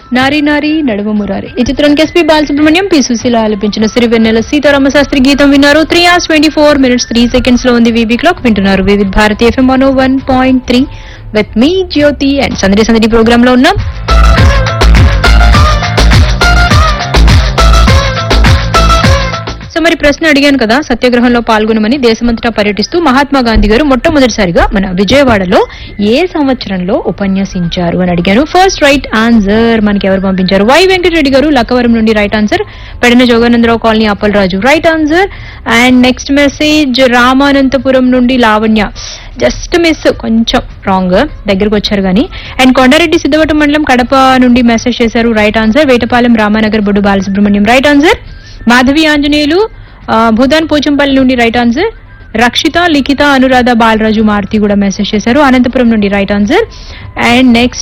నారీ నారీ నడుమ మురారి ఈ చిత్రానికి ఎస్పీ బాలసుబ్రహ్మణ్యం పి సుశీల ఆలపించిన సిరివెన్నెల సీతారామ శాస్త్రి గీతం విన్నారు three hours twenty four minutes three seconds లో ఉంది వీబీ క్లాక్ వింటున్నారు Vividh Bharati FM one one point three with మీ జ్యోతి అండ్ సందడి సందడి ప్రోగ్రామ్ లో ఉన్నాం సో మరి ప్రశ్న అడిగాను కదా సత్యాగ్రహంలో పాల్గొనమని దేశమంతటా పర్యటిస్తూ మహాత్మా గాంధీ గారు మొట్టమొదటిసారిగా మన విజయవాడలో ఏ సంవత్సరంలో ఉపన్యసించారు అని అడిగాను ఫస్ట్ రైట్ ఆన్సర్ మనకి ఎవరు పంపించారు వై వెంకటరెడ్డి గారు లక్కవరం నుండి right answer Pedana Joganandarao colony Appalaraju right answer and next message Ramanantapuram నుండి లావణ్య జస్ట్ మిస్ కొంచెం రాంగ్ దగ్గరకు వచ్చారు కానీ అండ్ కొండారెడ్డి సిద్ధవటం మండలం కడప నుండి మెసేజ్ చేశారు right answer Vetapalem Ramanagar Boddu Balasubrahmanyam right answer Madhavi Anjaneyulu ఆ, భూదాన్ పోచంపల్లి నుండి రైట్ ఆన్సర్ రక్షిత లిఖిత అనురాధ బాలరాజు మారుతి కూడా మెసేజ్ చేశారు అనంతపురం నుండి రైట్ ఆన్సర్ అండ్ నెక్స్ట్